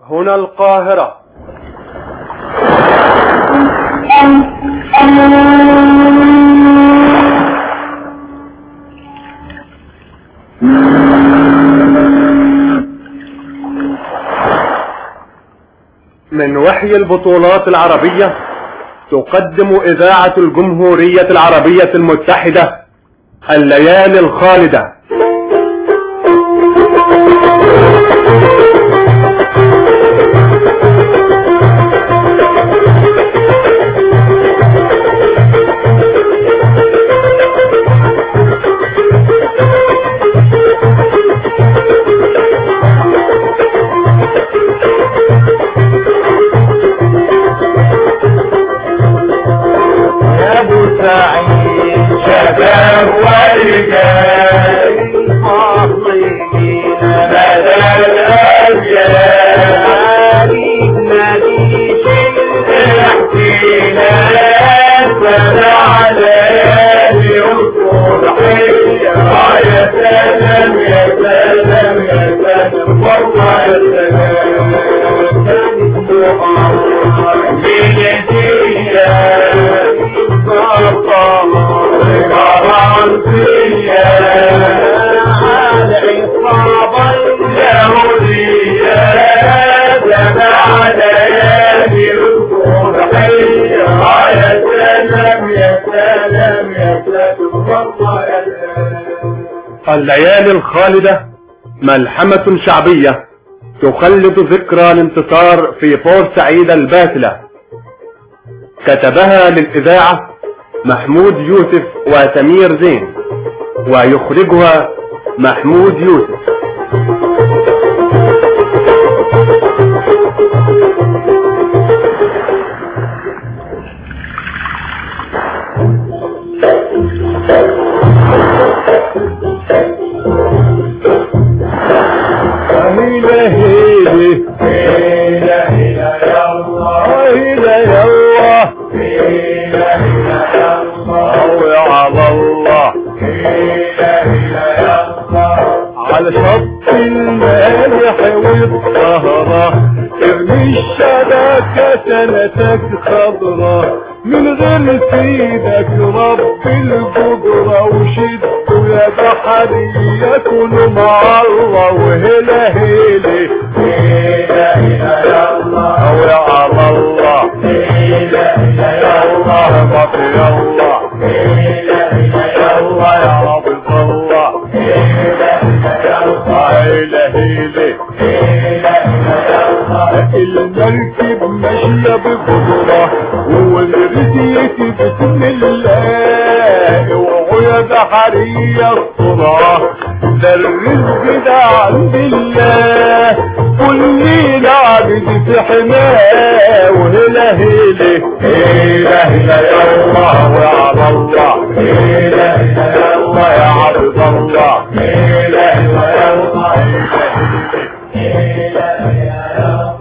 هنا القاهرة من وحي البطولات العربية تقدم إذاعة الجمهورية العربية المتحدة الليالي الخالدة يا ابو سعيد شباب ورجال مصريين بدل الاجيال ناديك احكينا سنة على يوسف حية يا سلام يا سلام يا سلام والله يا سلام كانت محمد الليالي الخالدة ملحمة شعبية تخلد ذكرى الانتصار في بورسعيد الباسلة كتبها للإذاعة محمود يوسف وسمير زين ويخرجها محمود يوسف هيلا هيلي هيلا هيلا يا الله هيلا يا الله هيلا هيلا يا الله على الله هيلا هيلا يا الله على شط المالح والسهرة ارمي الشبكة سنتك خضرة من غير سيدك رب الجبرة وشدوا يا بحري يكونوا مع الله وهلا هيلي هيلا هيلا يا الله ويا على الله هيلا هيلا يا الله مطي الله هيلا هيلا يا الله يا رب الله هيلا هيلا يا الله هيلا هيلي هيلا هيلا يا الله المركب ماشية بقدرة والرزية بسم الله وعيا بحرية الصلاة ده الرزق ده عند الله كل عبد في حماه وهلا هيلي هيلا هيلا يا الله وعلى الله هيلا هيلا يا الله يا عبد الله هيلا هيلا يا الله هيلا هيلا يا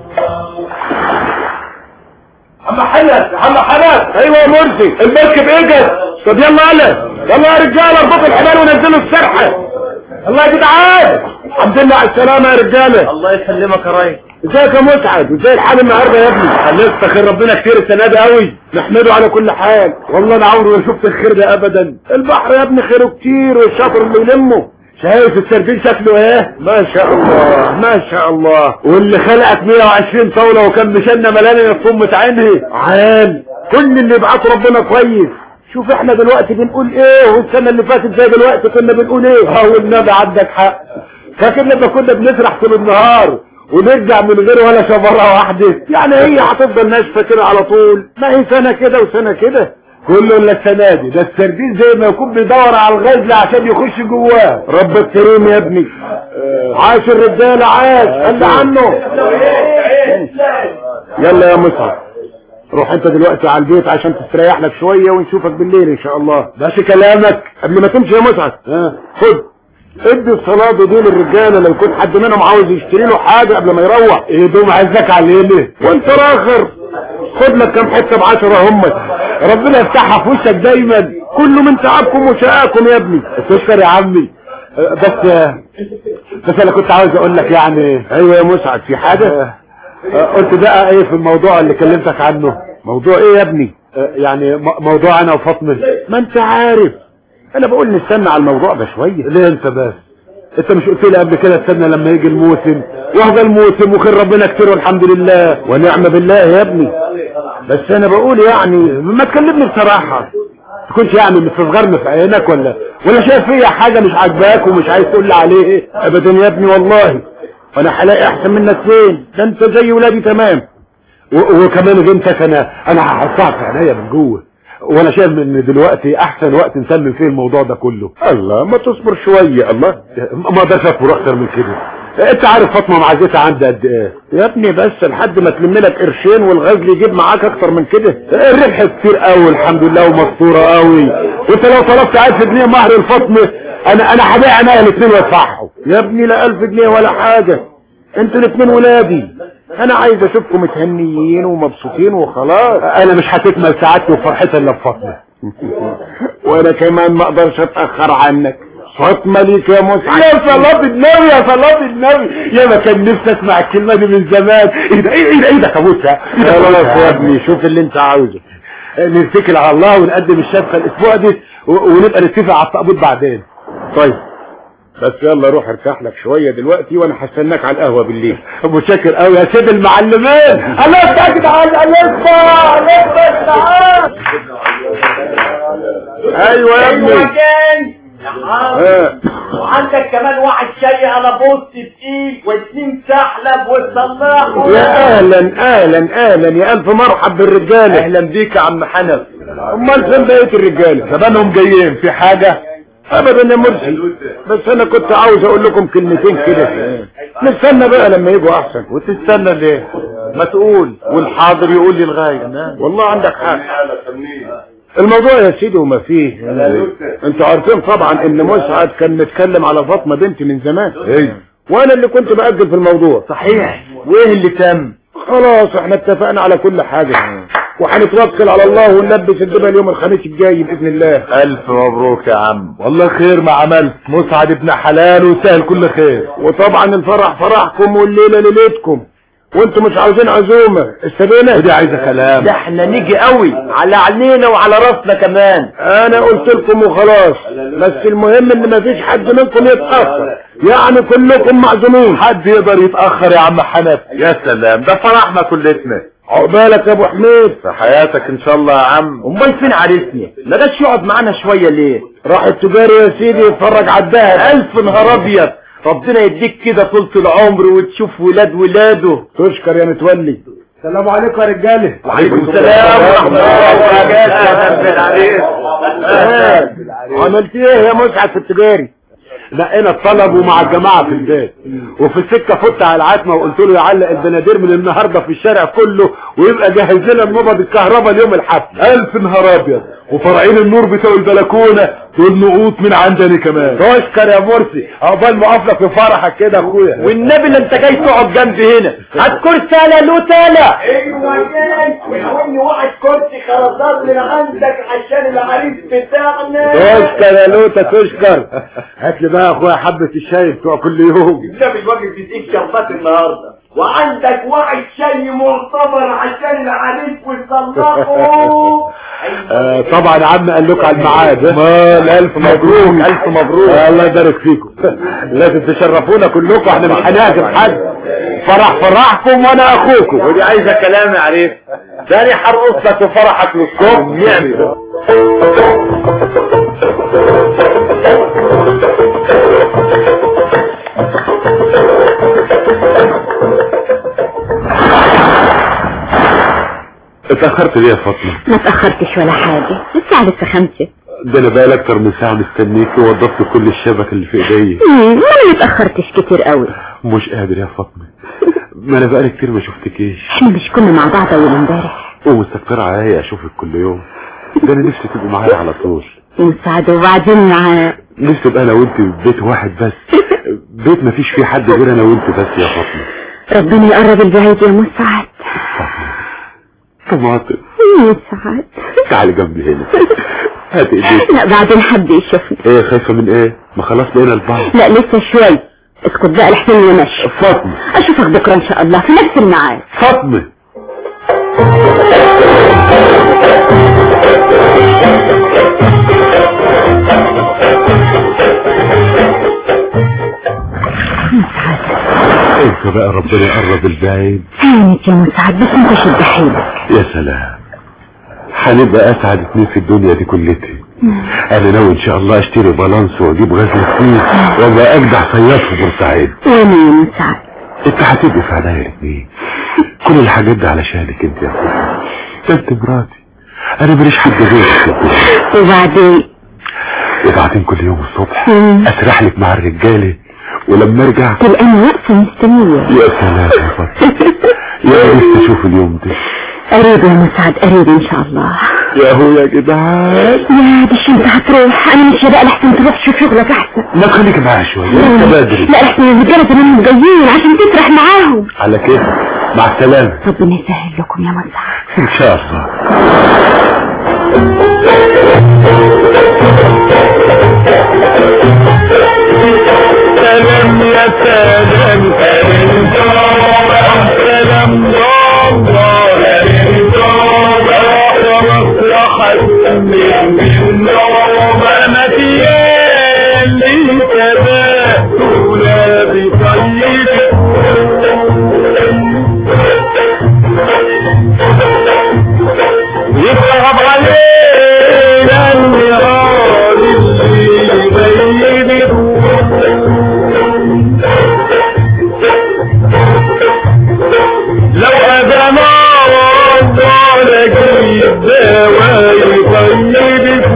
عم حنس عم حنس ايوه يا مرسي المركب اجت طب يلا يلا يلا يا رجاله اربطوا الحبال ونزلوا السرحه الله يا جدعان الحمد لله على السلامه يا رجاله الله يسلمك يا ريس ازيك يا مسعد وازاي الحال النهارده يا ابني لسه خير ربنا كتير السنه دي قوي نحمده على كل حال والله انا عمري ما شفت الخير ده ابدا البحر يا ابني خيره كتير والشاطر اللي يلمه شايف السردين شكله ايه ما شاء الله ما شاء الله واللي خلقت 120 طاوله وكان مشنا ملاني الصم عينه عال كل اللي يبعته ربنا كويس شوف احنا دلوقتي بنقول ايه والسنه اللي فاتت زي دلوقتي كنا بنقول ايه اه والنبي عندك حق فاكر لما كنا بنسرح طول النهار ونرجع من غير ولا شبرة واحدة يعني هي هتفضل ناشفة كده على طول ما هي سنة كده وسنة كده كله الا السنة دي ده السردين زي ما يكون بيدور على الغزل عشان يخش جواه رب الكريم يا ابني عاش الرجالة عاش قال عنه يلا يا مصعب روح انت دلوقتي على البيت عشان تستريح لك شوية ونشوفك بالليل ان شاء الله بس كلامك قبل ما تمشي يا مصعب خد ادي الصلاة دي للرجالة لو يكون حد منهم عاوز يشتري له حاجة قبل ما يروح ايدهم عزك عليه وانت راخر خد لك كام حتة بعشرة همت ربنا يفتحها في وشك دايما كله من تعبكم وشقاكم يا ابني تشكر يا عمي أه، بس بس انا كنت عاوز اقول لك يعني ايوه يا مسعد في حاجة آه، قلت بقى ايه في الموضوع اللي كلمتك عنه موضوع ايه يا ابني آه، يعني م- موضوع انا وفاطمه ما انت عارف انا بقول نستنى على الموضوع ده شويه ليه انت بس انت مش قلت لي قبل كده استنى لما يجي الموسم وهذا الموسم وخير ربنا كتير والحمد لله ونعم بالله يا ابني بس انا بقول يعني ما تكلمني بصراحه تكونش يعني مستصغرني في عينك ولا ولا شايف فيا حاجه مش عاجباك ومش عايز تقول لي عليه ابدا يا ابني والله وانا هلاقي احسن منك فين ده انت زي ولادي تمام و- وكمان بنتك انا انا هحطها في عينيا من جوه وانا شايف ان دلوقتي احسن وقت نسلم فيه الموضوع ده كله الله ما تصبر شويه الله ما اقدرش اصبر اكتر من كده انت عارف فاطمه معزتها عندي قد ايه يا ابني بس لحد ما تلم لك قرشين والغزل يجيب معاك اكتر من كده الربح كتير قوي الحمد لله ومستوره قوي وانت لو طلبت 1000 جنيه مهر الفاطمه انا انا هبيع عينيا الاثنين وادفعهم يا ابني لا 1000 جنيه ولا حاجه انتوا الاثنين ولادي انا عايز اشوفكم متهنيين ومبسوطين وخلاص انا مش هتكمل سعادتي وفرحتي الا بفاطمه وانا كمان ما اقدرش اتاخر عنك فاطمه ليك يا مسعد يا صلاة النبي يا صلاة النبي يا ما كان نفسي اسمع الكلمه دي من زمان ايه ده ايه ده ايه ده كابوسها خلاص يا ابني شوف اللي انت عاوزه نتكل على الله ونقدم الشبكه الاسبوع دي و- ونبقى نتفق على التقبيض بعدين طيب بس يلا روح ارتاح لك شويه دلوقتي وانا هستناك على القهوه بالليل متشكر قوي يا سيد المعلمين الله يفتحك تعال الله يفتح الله يفتح تعال ايوه يا ابني وجاي ها. وعندك كمان واحد شاي على بوست تقيل واتنين سحلب والصلاح يا اهلا اهلا اهلا يا الف مرحب بالرجاله اهلا بيك يا عم حنف امال فين بقيه الرجاله زمانهم جايين في حاجة ابدا يا مرسي بس انا كنت عاوز اقول لكم كلمتين كده نستنى بقى لما يجوا احسن وتستنى ليه ما تقول والحاضر يقول لي الغاية والله عندك حق الموضوع يا سيدي وما فيه انتوا عارفين طبعا ان مسعد كان متكلم على فاطمه بنتي من زمان ايه وانا اللي كنت باجل في الموضوع صحيح وايه اللي تم خلاص احنا اتفقنا على كل حاجه وهنتوكل على الله ونلبس الدبل يوم الخميس الجاي باذن الله الف مبروك يا عم والله خير ما عملت مسعد ابن حلال وسهل كل خير وطبعا الفرح فرحكم والليله ليلتكم وانتم مش عاوزين عزومه استبينا ودي عايزة كلام ده احنا نيجي قوي على عينينا وعلى راسنا كمان انا قلت لكم وخلاص بس المهم ان مفيش حد منكم يتاخر يعني كلكم معزومين حد يقدر يتأخر يا عم حنف يا سلام ده فرحنا كلتنا عقبالك يا ابو حميد في حياتك ان شاء الله يا عم امال فين عريسني ما جاش يقعد معانا شويه ليه راح التجاري يا سيدي يتفرج على الدهب الف نهار ابيض ربنا يديك كده طولة العمر وتشوف ولاد ولاده تشكر يا متولي السلام عليكم يا رجاله وعليكم السلام ورحمة الله وبركاته أهلا بالعريس آه. عملت ايه يا مسعد في التجاري لقينا الطلب ومع الجماعة في البيت وفي السكة فت على العتمة وقلت له يعلق البنادير من النهاردة في الشارع كله ويبقى جهز لنا نبض الكهرباء اليوم الحفل الف نهار ابيض وفرعين النور بتوع البلكونة دول نقوط من عندني كمان تشكر يا مرسي عقبال ما اقف لك في فرحك كده يا اخويا والنبي اللي انت جاي تقعد جنبي هنا هات كرسي له تالا ايوه جاي ويقولني واحد كرسي خرزان من عندك عشان العريس بتاعنا تشكر يا لوتا تشكر هات لي بقى يا اخويا حبة الشاي بتوع كل يوم النبي واقف يديك شربات النهارده وعندك واحد شاي معتبر عشان العريس ويصلحه آه طبعا يا عم قال لكم على الميعاد ها؟ مال الف مبروك الف مبروك آه الله يبارك فيكم لازم تشرفونا كلكم احنا مش هنهاجم حد فرح فرحكم وانا اخوكم ودي عايزة كلام يا عريس تاني هرقص لك في فرحك للصبح نعمل اتأخرت ليه يا فاطمة ما تأخرتش ولا حاجة الساعة لسه خمسة ده انا بقالي اكتر من ساعة مستنيك ووضبت كل الشبكة اللي في ايديا مم، ما انا ما تأخرتش كتير قوي مش قادر يا فاطمة ما انا بقالي كتير ما شفتكيش احنا مش كنا مع بعض اول امبارح ومستكتر عليا اشوفك كل يوم ده انا نفسي تبقي معايا على طول وسعد وبعدين مع نفسي ابقى انا وانت في بيت واحد بس بيت ما فيش فيه حد غير انا وانت بس يا فاطمة ربنا يقرب البعيد يا مسعد طماطم مسعد تعالي جنبي هنا هات ايديك لا بعدين حد يشوفني ايه خايفة من ايه ما خلاص بقينا البعض لا لسه شوي اسكت بقى لحسن ومشي فاطمة اشوفك بكره ان شاء الله في نفس الميعاد فاطمة انت بقى ربنا يقرب البعيد هانت يا مسعد بس انت شد حيلك يا سلام هنبقى اسعد اتنين في الدنيا دي كلتي انا ناوي ان شاء الله اشتري بالانس واجيب غزل فيه وابقى اجدع صياد في بورسعيد وانا يا مسعد انت هتبقى في عينيا الاتنين كل الحاجات دي علشانك انت يا اخويا ده انت مراتي انا ماليش حد غيرك في الدنيا. وبعدين وبعدين كل يوم الصبح مم. اسرح لك مع الرجاله ولما ارجع تبقى انا واقفه مستنيه يا سلام يا فاطمه يا نفسي اشوف اليوم ده قريب يا مسعد قريب ان شاء الله يا هو يا جدعان يا دي الشمس هتروح انا مش بقى لحسن تروح تشوف شغلك احسن ما تخليك معايا شويه لسه بدري لا لحسن الرجاله زمان جايين عشان تسرح معاهم على كده مع السلامه ربنا يسهل لكم يا مسعد ان شاء الله سلام يا سلام سلام سلام الله سلام راحت من من ما اللي تباتنا بطيب يصعب علينا النهار اللي بينه لو أدانا الله لجيب دواي طيب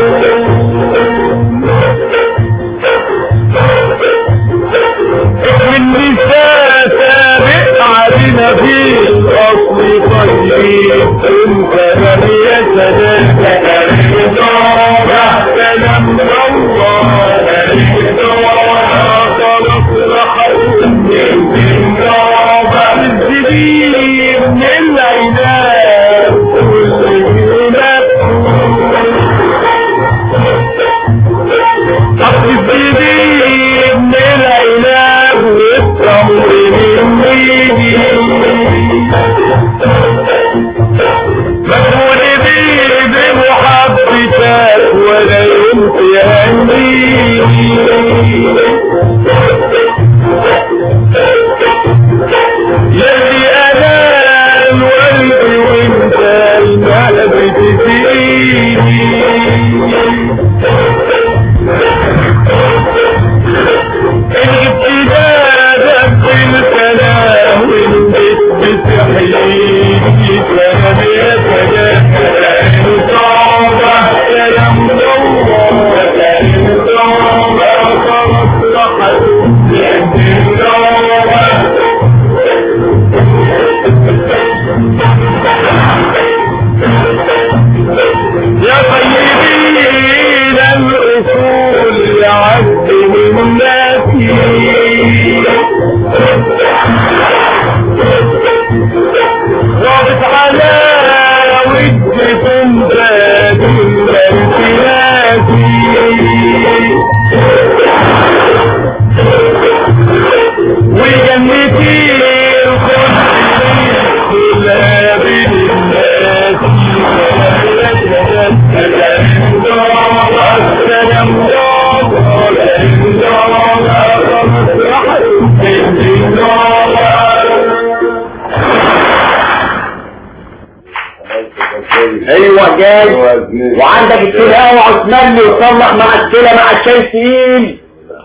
النساء سابق علينا في الأصل طيب انت من يتدل سلام الله خلق رحم من الزبيب من العناب كل جناب أصل الزبيب من العناب والتمر من ميدي مكون بيه بمحبتك ولا ينفي يلي انا الولد وانت المهب تزيدي الابتداء في الكلام والبيت بتحييني كلام يا سلام طابع كلام الله كلام طابع خلاص راحت يا طيبين الأصول لعبد من ناسي رابط على وجهكم زاد الانتناسي وجنتي الخلق كلها بين الناس السلام ايوه جاي وعندك التلاوة عثمان يصلح مع التلا مع الشاي تقيل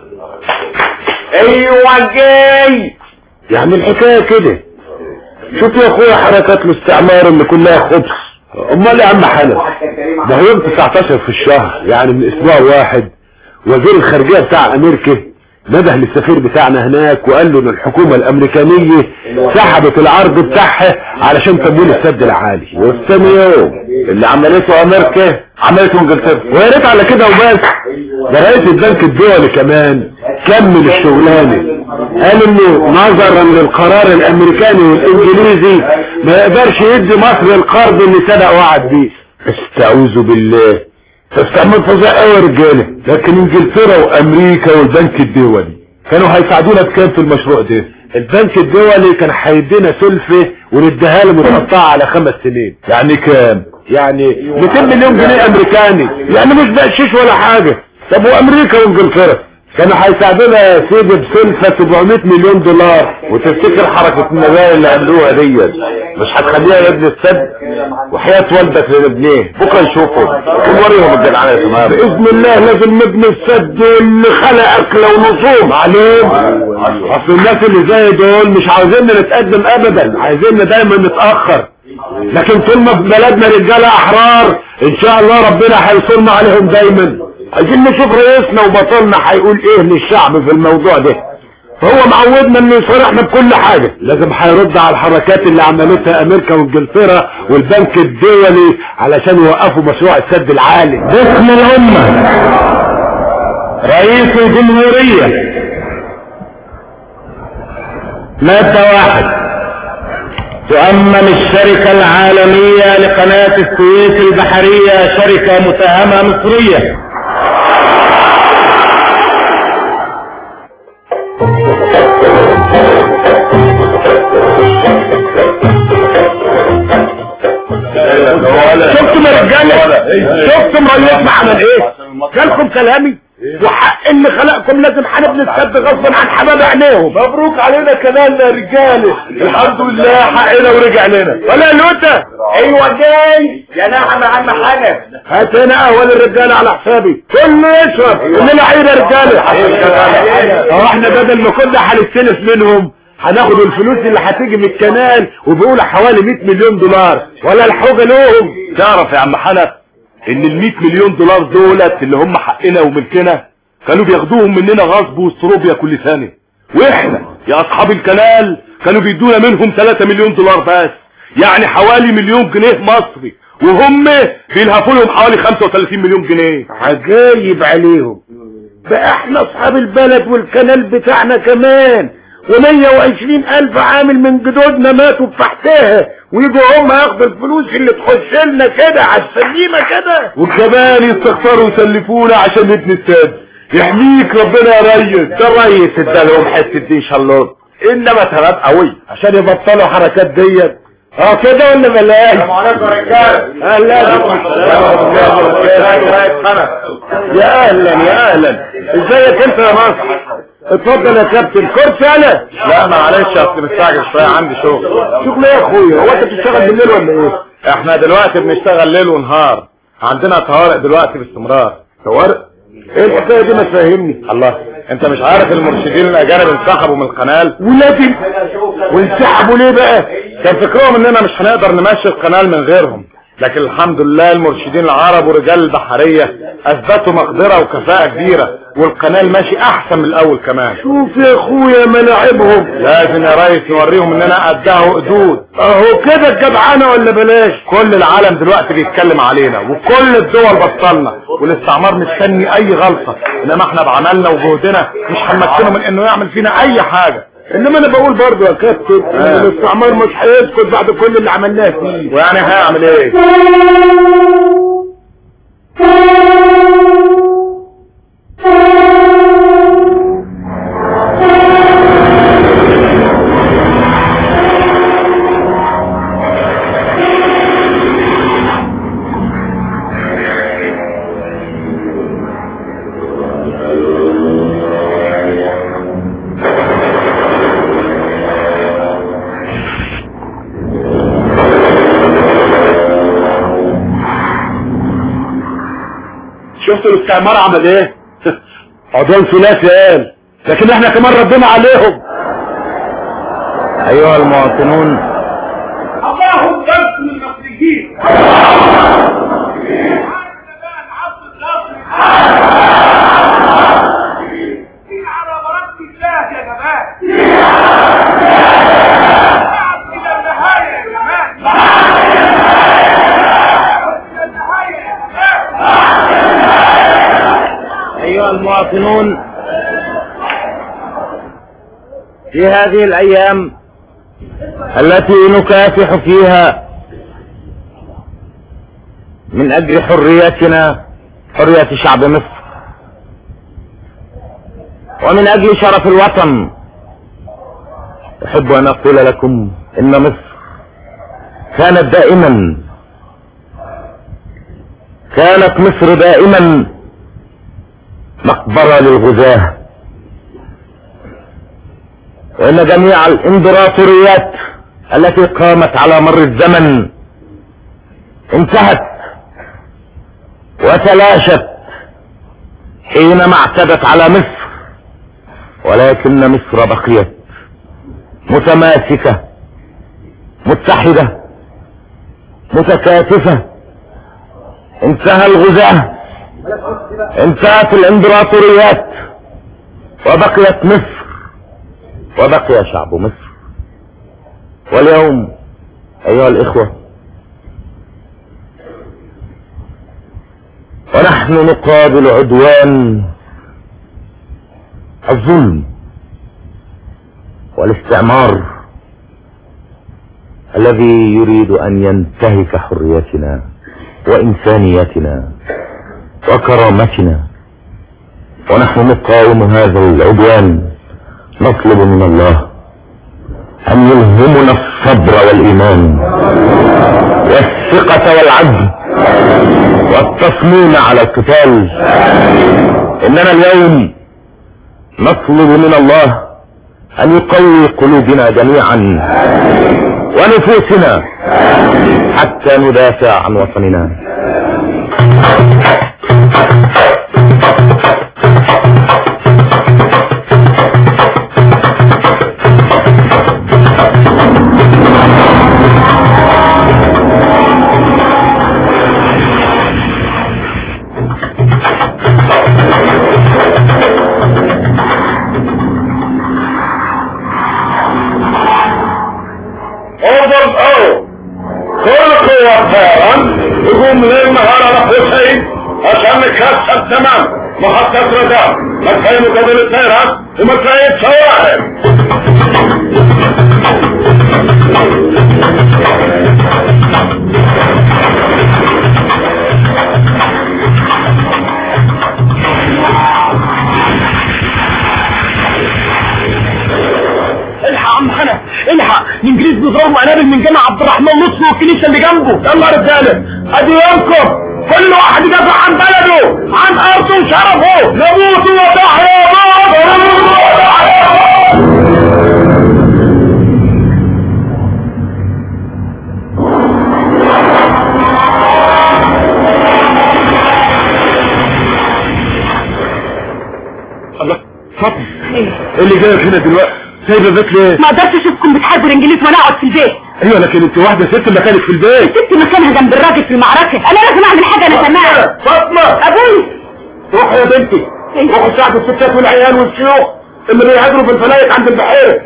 ايوه جاي يعني الحكاية كده شوف يا اخويا حركات الاستعمار اللي كلها خبص امال يا عم حنف ده يوم 19 في الشهر يعني من اسبوع واحد وزير الخارجية بتاع امريكا نده للسفير بتاعنا هناك وقال له ان الحكومة الامريكانية سحبت العرض بتاعها علشان تمويل السد العالي والثاني يوم اللي عملته امريكا عملته انجلترا ويا ريت على كده وبس ده رئيس البنك الدولي كمان كمل الشغلانه قال انه نظرا للقرار الامريكاني والانجليزي ما يقدرش يدي مصر القرض اللي سبق وعد بيه استعوذ بالله استعمال فظيع قوي يا رجاله لكن انجلترا وامريكا والبنك الدولي كانوا هيساعدونا بكام في المشروع ده البنك الدولي كان هيدينا سلفة ونديها له متقطعة على خمس سنين يعني كام يعني 200 مليون جنيه امريكاني يعني مش بقشيش ولا حاجة طب وامريكا وانجلترا كانوا هيساعدونا يا سيدي بسلفة 700 مليون دولار وتفتكر حركة النبال اللي عملوها ديت مش هتخليها يا ابن السد وحياة والدك لابنيه بكره نشوفهم ونوريهم الجدعانة تمام باذن الله لازم نبني السد واللي خلق اكله ونصوم عليهم اصل الناس اللي زي دول مش عاوزيننا نتقدم ابدا عايزيننا دايما نتاخر لكن طول ما في بلدنا رجاله احرار ان شاء الله ربنا هيصلنا عليهم دايما عايزين نشوف رئيسنا وبطلنا هيقول ايه للشعب في الموضوع ده هو معودنا انه يصارحنا بكل حاجة لازم هيرد على الحركات اللي عملتها امريكا وانجلترا والبنك الدولي علشان يوقفوا مشروع السد العالي باسم الأمة رئيس الجمهورية مادة واحد تؤمن الشركة العالمية لقناة السويس البحرية شركة متهمة مصرية شفتم يا رجاله شفتم رئيسنا عمل ايه جالكم كلامي وحق اللي خلقكم لازم هنبني السد غصبا عن حباب عينيهم مبروك علينا كمالنا يا رجالة الحمد لله حقنا ورجع لنا ولا لوتا ايوه جاي يا نعم يا عم حنف هات هنا قهوه للرجاله على حسابي كله يشرب كلنا عيد يا رجاله اه احنا بدل ما كنا هنستلف منهم هناخد الفلوس اللي هتيجي من الكنال وبيقولوا حوالي 100 مليون دولار ولا الحوجه لهم تعرف يا عم حنف ان ال 100 مليون دولار دولت اللي هم حقنا وملكنا كانوا بياخدوهم مننا غصب واستروبيا كل سنة واحنا يا اصحاب الكنال كانوا بيدونا منهم 3 مليون دولار بس يعني حوالي مليون جنيه مصري وهم بيلهفوا لهم حوالي 35 مليون جنيه عجايب عليهم بقى احنا اصحاب البلد والكنال بتاعنا كمان ومية وعشرين الف عامل من جدودنا ماتوا بتحتها ويجوا هم ياخدوا الفلوس اللي تخش لنا كده على السليمة كده وكمان يستخسروا يسلفونا عشان نبني السد يحميك ربنا يا ريس ده الريس ادالهم حتة دي شلوط انما تمام قوي عشان يبطلوا حركات ديت اه كده ولا بلاش السلام عليكم يا رجاله اهلا يا اهلا يا اهلا ازيك انت يا مصر اتفضل يا كابتن كرسي انا لا معلش اصل مستعجل شويه عندي شغل شغل ايه يا اخويا هو انت بتشتغل بالليل ولا ايه احنا دلوقتي بنشتغل ليل ونهار عندنا طوارئ دلوقتي باستمرار طوارئ ايه الحكايه دي ما تفهمني الله انت مش عارف المرشدين الاجانب انسحبوا من القناه ولادي وانسحبوا ليه بقى كان فكرهم اننا مش هنقدر نمشي القناه من غيرهم لكن الحمد لله المرشدين العرب ورجال البحرية اثبتوا مقدرة وكفاءة كبيرة والقناه ماشي احسن من الاول كمان شوف يا اخويا ملاعبهم لازم يا ريس نوريهم اننا قدها وقدود اهو كده الجدعانه ولا بلاش كل العالم دلوقتي بيتكلم علينا وكل الدول بطلنا والاستعمار مستني اي غلطة انما احنا بعملنا وجهدنا مش هنمكنه من انه يعمل فينا اي حاجة انما انا بقول برضه يا كابتن ان آه. الاستعمار مش هيسكت بعد كل اللي عملناه فيه ويعني هيعمل ايه شفتوا الاستعمار عمل ايه عدوان ثلاثي قال لكن احنا كمان ردينا عليهم ايها المواطنون اللهم بس المصريين على بركة الله يا جماعة إلى النهاية يا جماعة إلى النهاية يا جماعة ايها المواطنون في هذه الايام التي نكافح فيها من اجل حريتنا حرية شعب مصر ومن اجل شرف الوطن احب ان اقول لكم ان مصر كانت دائما كانت مصر دائما مقبرة للغزاة وان جميع الامبراطوريات التي قامت على مر الزمن انتهت وتلاشت حينما اعتدت على مصر ولكن مصر بقيت متماسكة متحدة متكاتفة انتهى الغزاة انتهت الامبراطوريات وبقيت مصر وبقي شعب مصر واليوم ايها الاخوة ونحن نقابل عدوان الظلم والاستعمار الذي يريد ان ينتهك حريتنا وانسانيتنا وكرامتنا ونحن نقاوم هذا العدوان نطلب من الله ان يلهمنا الصبر والايمان والثقة والعدل والتصميم على القتال اننا اليوم نطلب من الله ان يقوي قلوبنا جميعا ونفوسنا حتى ندافع عن وطننا اوضل او كل قوة طيران يقوم ليل نهار على حسين عشان نكسر تمام محطة رادار مكاين مقابل الطيران ومكاين صواعق الحق يا عم حنف الحق الانجليز بيضربوا قنابل من جامع عبد الرحمن لطفي والكنيسه اللي جنبه يلا يا رجاله ادي يومكم كل واحد يدافع عن بلده عن ارضه وشرفه نموت وتحيا مصر نموت وتحيا مصر الله فاطمة ايه اللي جايك هنا دلوقتي سايبه البيت ليه ما قدرتش اشوفكم بتحاربوا الانجليز وانا اقعد في البيت ايوه لكن انت واحده ست مكانك في البيت سبت مكانها جنب الراجل في المعركة انا لازم اعمل حاجة انا سماعة فاطمه ابوي روحي يا بنتي روحي ساعدوا الستات والعيال والشيوخ اللي بيهاجروا في الفلايق عند البحيره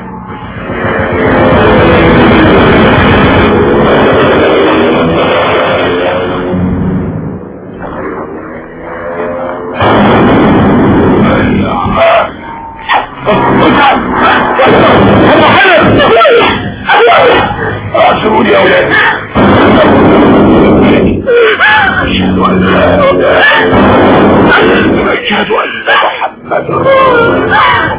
اعذروني يا ولاد اشهد ان لا اله اشهد ان محمد رسول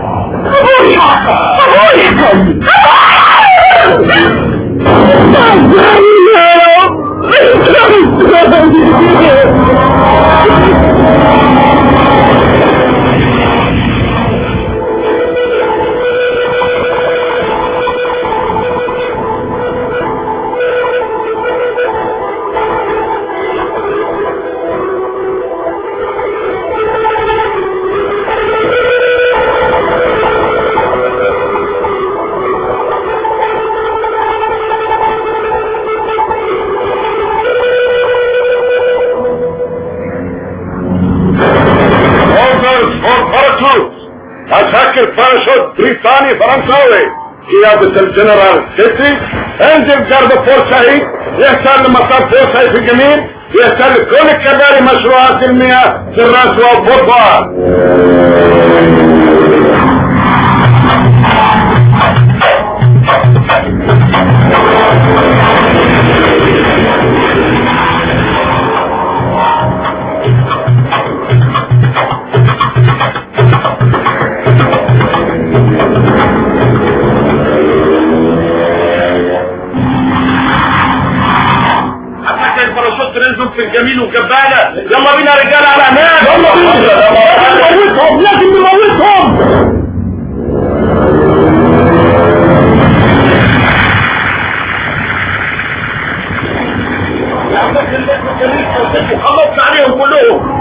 اوردرز فور باراشوت عساكر باراشوت بريطاني فرنساوي قيادة الجنرال سيتي انزل جرب فور سعيد يحتل مطار فور سعيد في الجميل يحتل كل كباري مشروعات المياه في الراس والبطوة حتى الباراشوت نزل في الجميل والجبانه يلا بينا يا رجاله على هناك يلا بينا نموتهم لازم نموتهم خلصنا عليهم كلهم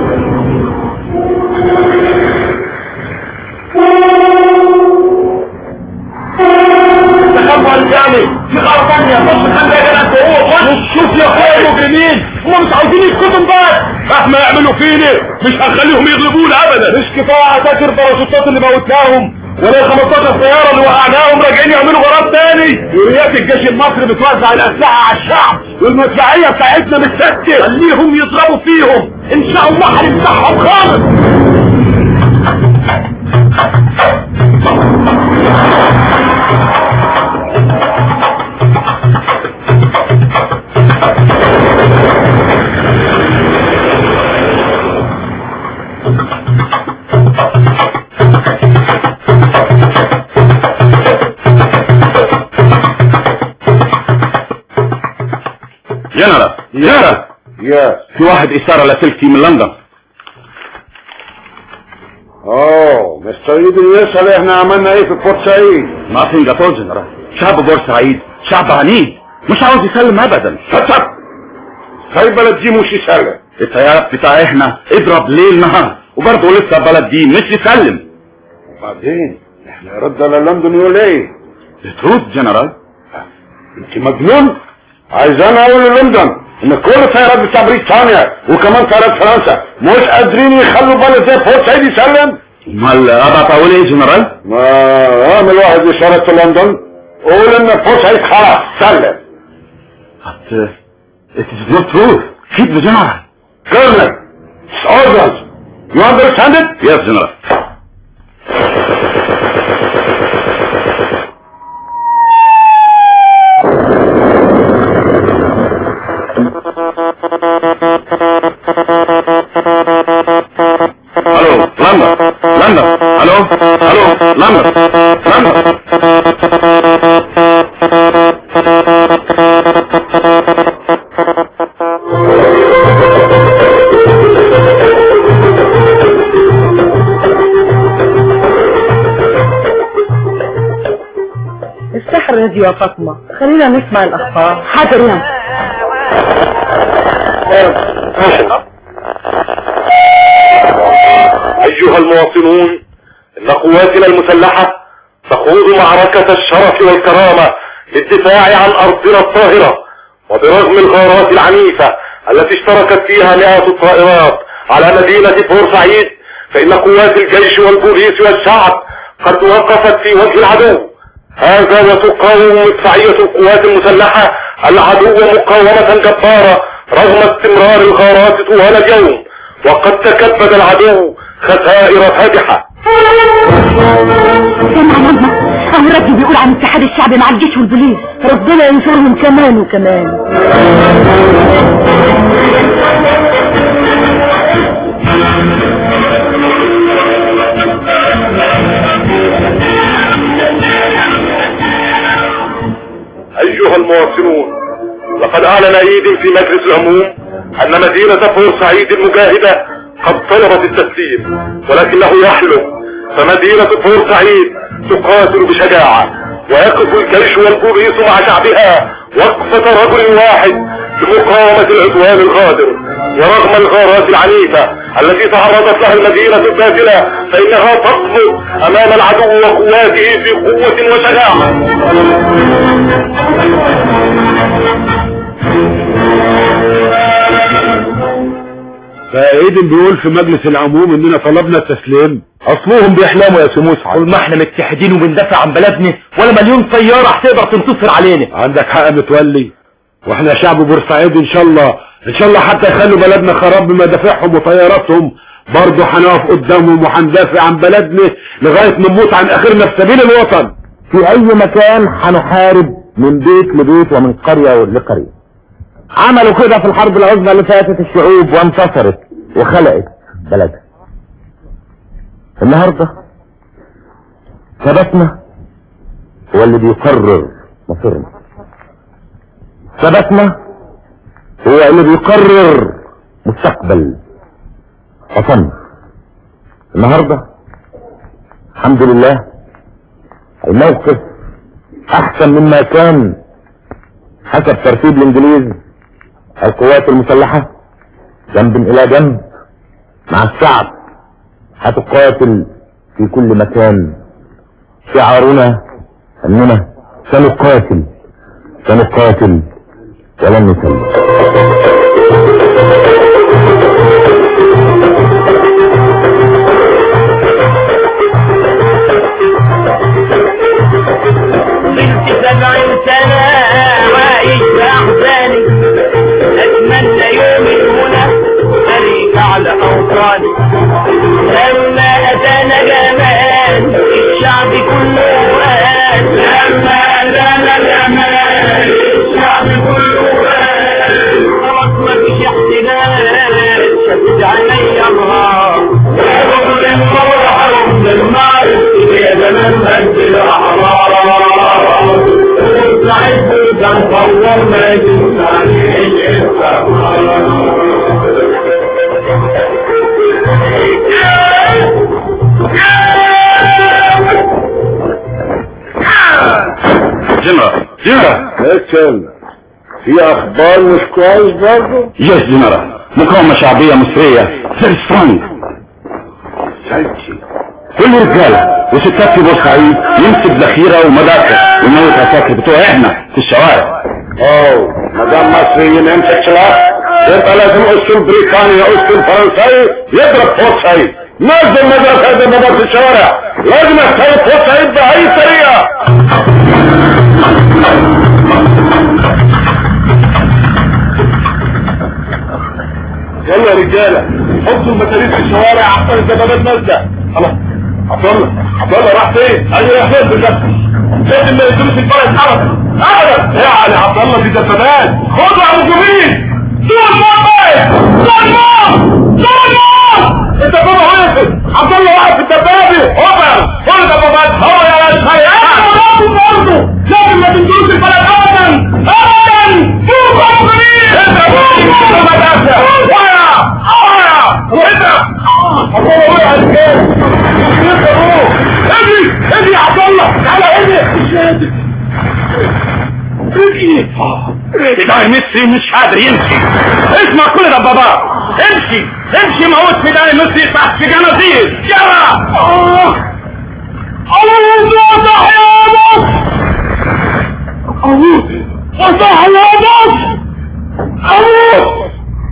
تخبوا الثاني في غار ثانية بص خلي يا جنات هو شوف يا اخويا المجرمين هم مش عايزين يسكتوا بس مهما يعملوا فينا مش هنخليهم يغلبونا ابدا مش كفايه عساكر الباراشوتات اللي موتناهم ولا ال 15 طياره اللي وقعناهم راجعين يعملوا غراب تاني يوريات الجيش المصري بتوزع الاسلحه على الشعب والمدفعيه بتاعتنا متسكت خليهم يضربوا فيهم ان شاء الله هنمسحهم خالص جنرال جنرال يا في واحد اشاره لاسلكي من لندن اوه مستر ايدن يسأل احنا عملنا ايه في فورت سعيد ما في انجاتول جنرال شعب بورسعيد شعب عنيد مش عاوز يسلم ابدا فتك هاي بلد دي مش يسلم الطيارات بتاع احنا اضرب ليل نهار وبرضه لسه البلد دي مش يسلم وبعدين احنا رد على لندن يقول ايه بترد جنرال انت مجنون عايز انا اقول للندن ان كل الطيارات بتاع بريطانيا وكمان طيارات فرنسا مش قادرين يخلوا بلد زي فورت سعيد يسلم امال ابعت اقول ايه جنرال ما اعمل واحد اشارة لندن قول ان فورت سعيد خلاص سلم But uh, it is not true. Keep the general. Colonel, it's orders. You understand it? Yes, general. Hello, London, London, hello, hello, London, London. السحر الذي يا فاطمة خلينا نسمع الأخبار حاضر يا أيها المواطنون إن قواتنا المسلحة تخوض معركة الشرف والكرامة للدفاع عن أرضنا الطاهرة وبرغم الغارات العنيفة التي اشتركت فيها مئات الطائرات على مدينة بورسعيد فإن قوات الجيش والبوليس والشعب قد وقفت في وجه العدو هذا وتقاوم مدفعية القوات المسلحة العدو مقاومة جبارة رغم استمرار الغارات طوال اليوم وقد تكبد العدو خسائر فادحة سمع لما اهو الراجل بيقول عن اتحاد الشعب مع الجيش والبوليس ربنا ينصرهم كمان وكمان أيها المواطنون لقد أعلن عيد في مجلس العموم أن مدينة بورسعيد المجاهدة قد طلبت التسليم ولكنه يحلم فمدينة بورسعيد تقاتل بشجاعة ويقف الجيش والبوليس مع شعبها وقفة رجل واحد بمقاومة العدوان الغادر ورغم الغارات العنيفة التي تعرضت لها المدينة الباذلة فإنها تصمد أمام العدو وقواته في قوة وشجاعة فايدن بيقول في مجلس العموم اننا طلبنا التسليم اصلهم بيحلموا يا سموس طول ما احنا متحدين وبندافع عن بلدنا ولا مليون طيارة هتقدر تنتصر علينا عندك حق متولي واحنا شعب بورسعيد ان شاء الله ان شاء الله حتى يخلوا بلدنا خراب بمدافعهم وطياراتهم برضه هنقف قدامهم وهندافع عن بلدنا لغاية ما نموت عن اخرنا في سبيل الوطن في اي مكان هنحارب من بيت لبيت ومن قرية لقرية عملوا كده في الحرب العظمى اللي فاتت الشعوب وانتصرت وخلقت بلدها النهاردة ثبتنا هو اللي بيقرر مصيرنا ثبتنا هو هو اللي بيقرر مستقبل وطن النهارده الحمد لله الموقف احسن مما كان حسب ترتيب الانجليز القوات المسلحة جنب الى جنب مع الشعب هتقاتل في كل مكان شعارنا اننا سنقاتل سنقاتل ولن نسلم بنت سبع سنة عايش بأحزاني أتمنى يوم هنا أرجع لأوطاني لما أتانا جمال الشعب كله قال لما أتانا جمال الشعب كله قال خلاص مفيش احتلال شد عليا نهار ويقول الفرح رمز النار يا زمان مجد الأحرار سعيد كان فور مجد عليه جنرال جنرال لكن في اخبار مش كويس برضه يس جنرال مقاومة شعبية مصرية فيري سترونج كل رجالة وستات في بورسعيد يمسك ذخيرة ومدافع ويموت عساكر بتوع احنا في الشوارع اوه ما دام مصريين يمسك سلاح يبقى لازم اسطول بريطانيا اسطول فرنساوي يضرب فوق سعيد نزل مدافع زي ما بقى في الشوارع لازم يختلط فوق سعيد بأي طريقة يلا يا رجالة حطوا المتاريس في الشوارع عشان الدبابات نازلة خلاص عبد الله عبد الله راح فين؟ ادي راح فين بالظبط؟ لازم ما يدوش البلد ابدا ابدا يعني عبد الله في دبابات خدوا يا ابو جميل دول مرمى دول نار دول نار الدبابة وقفت عبد الله واقف في الدبابة اوبر كل دبابات هو يا شيخ برضه لازم ما تدوش البلد ابدا ابدا شوف ابو جميل انت ابو مدافع ويا ويا وانت عبد الله وقع الكام اجري اجري يا عبد الله تعالى اجري مش قادر اجري فداي مصري مش قادر يمشي اسمع كل دبابات امشي امشي موت فداي مصري تحت في جنازير يلا أعوذ وتحيا أعوذ وتحيا أعوذ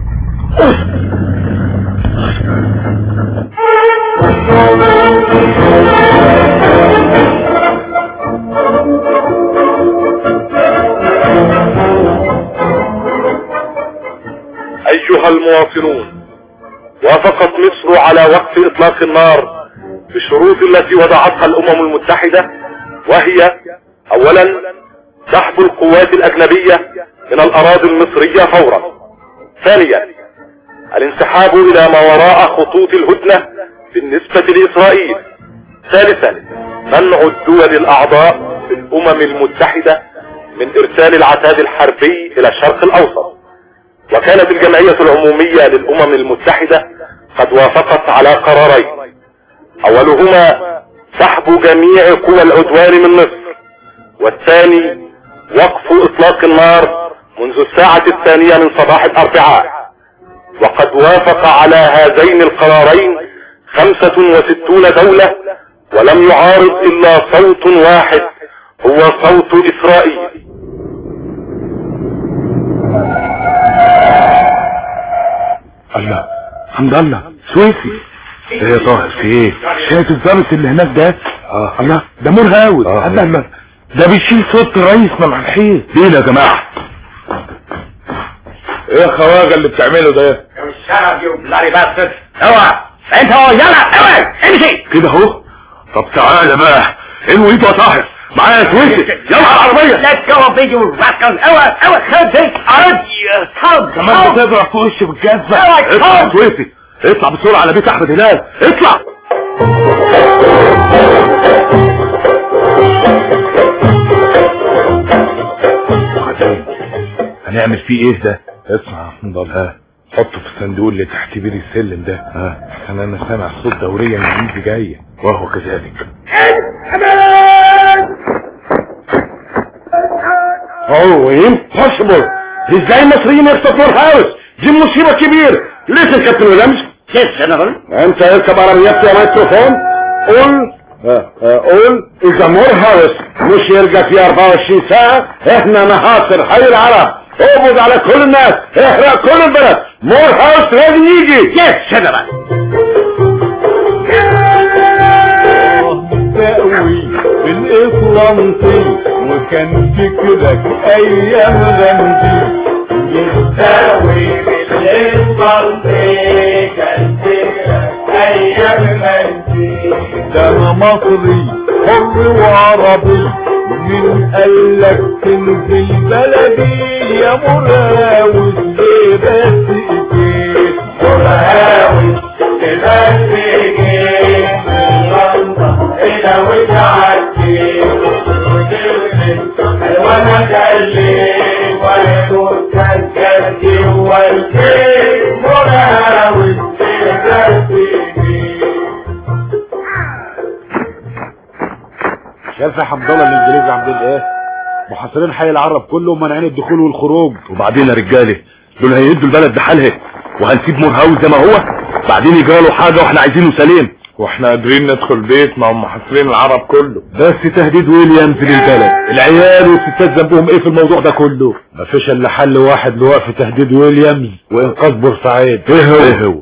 أيها المواطنون وافقت مصر على وقف إطلاق النار بالشروط التي وضعتها الأمم المتحدة وهي أولا سحب القوات الأجنبية من الأراضي المصرية فورا ثانيا الانسحاب إلى ما وراء خطوط الهدنة بالنسبة لإسرائيل ثالثا منع الدول الأعضاء في الأمم المتحدة من إرسال العتاد الحربي إلى الشرق الأوسط وكانت الجمعية العمومية للأمم المتحدة قد وافقت على قرارين أولهما سحب جميع قوى العدوان من مصر والثاني وقف إطلاق النار منذ الساعة الثانية من صباح الأربعاء وقد وافق على هذين القرارين خمسة وستون دولة ولم يعارض إلا صوت واحد هو صوت إسرائيل الله حمد الله سويسي ايه يا طاهر في ايه شايف الضابط اللي هناك ده اه الله ده مرهاوي آه. الله الله ده بيشيل صوت الرئيس من على الحيط ليه يا جماعه ايه الخواجه اللي بتعمله ده الشرف يو بلاري باستر اوعى انت هو يلا اوعى امشي كده اهو طب تعالى بقى انوي ايده يا طاهر معايا سويسي يلا على العربيه Let's go big you rascal اوعى اوعى خد ديك ارد خد كمان بتضرب في وشي بالجزمه اوعى اطلع يا خد سويسي اطلع بسرعه على بيت احمد هلال اطلع وبعدين هنعمل فيه ايه ده اسمع يا حمد الله حطه في الصندوق اللي تحت بير السلم ده عشان انا سامع صوت دورية انجليزي جاية وهو كذلك اوه امبوسيبل ازاي المصريين يخطفوا الهاوس دي مصيبة كبيرة ليش كابتن ويليامز يس جنرال انت اركب عربيات يا مايكروفون قول آه، آه، قول اذا مور هاوس مش يرجع في 24 ساعة احنا نحاصر حي العرب اقبض على كل الناس احرق كل البلد مور هاوس لازم يجي يس جنرال تقوي بالإفرنسي وكان فكرك أيام غندي يستوي بالإفرنسي كان فكرك أيام غندي ده أنا مصري حر وعربي مين قالك تنزل بلدي يا مراوز ليه بس ايديك مراوز ليه بس ايديك إلى وجعتي وانا جلي والدور كالجدي والكيك مراوز شايف يا حمد الله الانجليز عاملين ايه محاصرين حي العرب كله ومانعين الدخول والخروج وبعدين يا رجاله دول هيهدوا البلد بحالها وهنسيب مور هاوس زي ما هو بعدين يجرى له حاجه واحنا عايزينه سليم واحنا قادرين ندخل بيت مع محاصرين العرب كله بس تهديد ويليامز للبلد العيال والستات ذنبهم ايه في الموضوع ده كله مفيش الا حل واحد لوقف تهديد ويليامز وانقاذ بورسعيد ايه هو ايه هو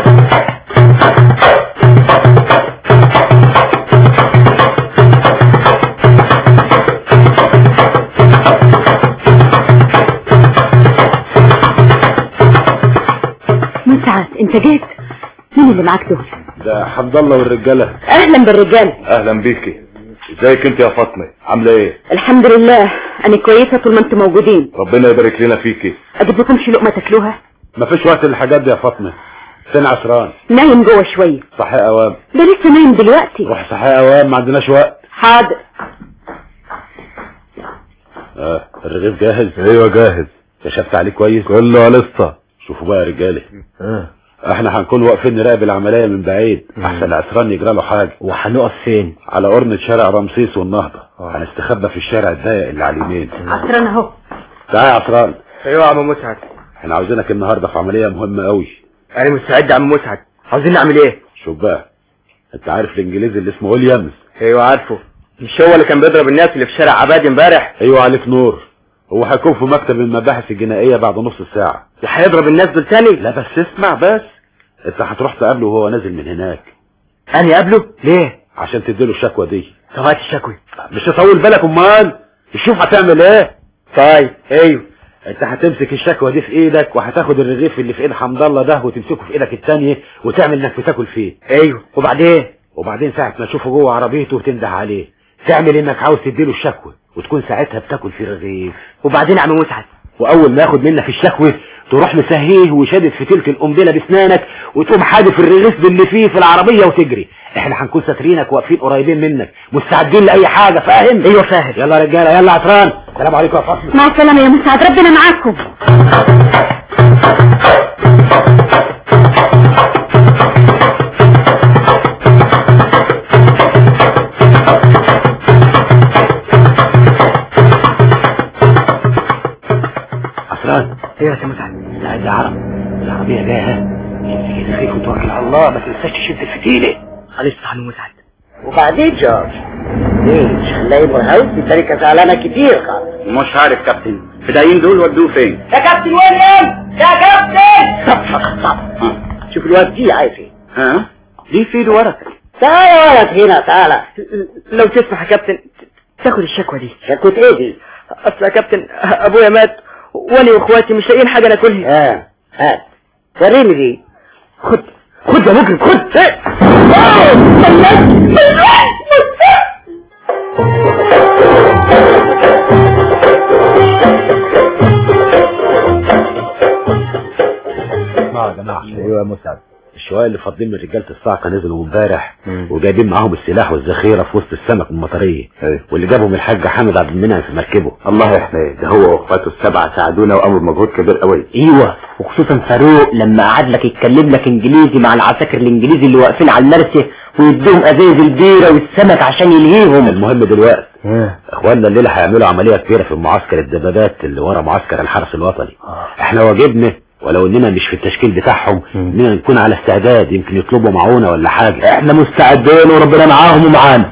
مسعد انت جيت مين اللي معاك دول ده حمد الله والرجاله اهلا بالرجال اهلا بيكي ازيك انت يا فاطمه عامله ايه الحمد لله انا كويسه طول ما انتم موجودين ربنا يبارك لنا فيكي اجيب لكمش لقمه تاكلوها مفيش وقت للحاجات دي يا فاطمه فين عسران نايم جوه شويه صحي اوام ده لسه نايم دلوقتي روح صحي اوام ما عندناش وقت حاضر اه الرغيف جاهز ايوه جاهز كشفت عليه كويس كله لسه شوفوا بقى يا رجاله احنا هنكون واقفين نراقب العمليه من بعيد احسن عسران يجرى له حاجه وهنقف فين على قرن شارع رمسيس والنهضه هنستخبى في الشارع الضيق اللي على اليمين عصران اهو تعال يا عسران ايوه يا عم مسعد احنا عاوزينك النهارده في عمليه مهمه قوي انا مستعد يا عم مسعد عاوزين نعمل ايه شوف بقى انت عارف الانجليزي اللي اسمه ويليامز ايوه عارفه مش هو اللي كان بيضرب الناس اللي في شارع عبادي امبارح ايوه عليك نور هو هيكون في مكتب المباحث الجنائيه بعد نص ساعه هيضرب الناس دول تاني لا بس اسمع بس انت هتروح تقابله وهو نازل من هناك انا قبله ليه عشان تديله الشكوى دي طب الشكوى مش تطول بالك امال شوف هتعمل ايه طيب ايوه انت هتمسك الشكوى دي في ايدك وهتاخد الرغيف اللي في ايد حمد الله ده وتمسكه في ايدك التانية وتعمل انك بتاكل فيه ايوه وبعدين وبعدين ساعة ما تشوفه جوه عربيته وتنده عليه تعمل انك عاوز تديله الشكوى وتكون ساعتها بتاكل في رغيف وبعدين يا عم مسعد واول ما ياخد منك الشكوى تروح مسهيه وشادد في تلك القنبله باسنانك وتقوم حادف الرغيف باللي فيه في العربيه وتجري احنا هنكون ساترينك واقفين قريبين منك مستعدين لاي حاجه فاهم ايوه فاهم يلا يا رجاله يلا يا عطران السلام عليكم يا فاطمه مع السلامه يا مسعد ربنا معاكم عطران ايوه يا مسعد لا يا عرب العربيه جايه ها امسك الرغيف وتوكل على الله ما تنساش تشد الفتيله خلص يا عم مسعد وبعدين جورج ليه مش هنلاقي مرهوس الشركة زعلانة كتير خالص مش عارف كابتن الفدايين دول ودوه فين يا كابتن ويليام يا كابتن طب طب طب شوف الواد دي عايز ايه ها ليه في ايده ورقه تعالى يا ولد هنا تعالى لو تسمح يا كابتن تاخد الشكوى دي شكوت ايه دي اصل يا كابتن ابويا مات وانا واخواتي مش لاقيين حاجه ناكلها اه هات وريني دي خد خد يا مجرم خد اسمعوا يا جماعة ايوه يا مسعد الشوية اللي فاضلين من رجالة الصاعقة نزلوا امبارح وجايبين معاهم السلاح والذخيرة في وسط السمك من المطرية أيوة. واللي جابهم الحاج حامد عبد المنعم في مركبه الله يحميه ده هو واخواته السبعة ساعدونا وقاموا بمجهود كبير قوي ايوه وخصوصا فاروق لما قعد لك يتكلم لك انجليزي مع العساكر الانجليزي اللي واقفين على المرسى ويديهم ازايز البيره والسمك عشان يلهيهم المهم دلوقتي اخواننا الليلة هيعملوا عملية كبيرة في معسكر الدبابات اللي ورا معسكر الحرس الوطني احنا واجبنا ولو اننا مش في التشكيل بتاعهم اننا نكون على استعداد يمكن يطلبوا معونة ولا حاجة احنا مستعدين وربنا معاهم ومعانا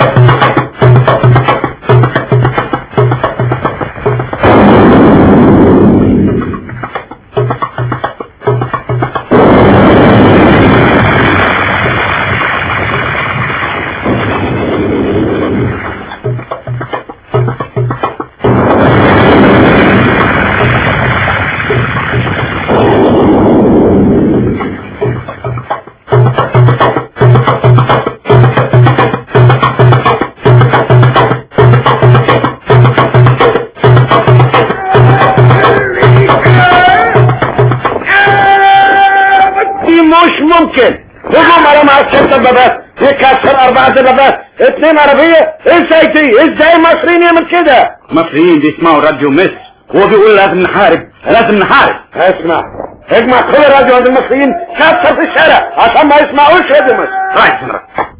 دي مش ممكن هجوم على معسكر دبابات يكسر اربع دبابات اتنين عربية ازاي دي ازاي مصريين يعمل كده مصريين بيسمعوا راديو مصر هو بيقول لازم نحارب لازم نحارب اسمع اجمع كل الراديو عند المصريين كسر في الشارع عشان ما يسمعوش راديو مصر رايح سمرة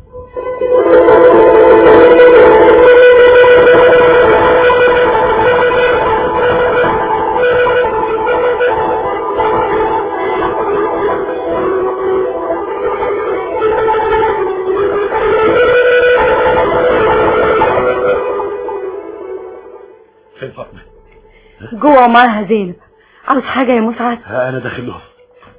فين فاطمة جوه ومعاها زينب عاوز حاجة يا مسعد ها انا داخل لهم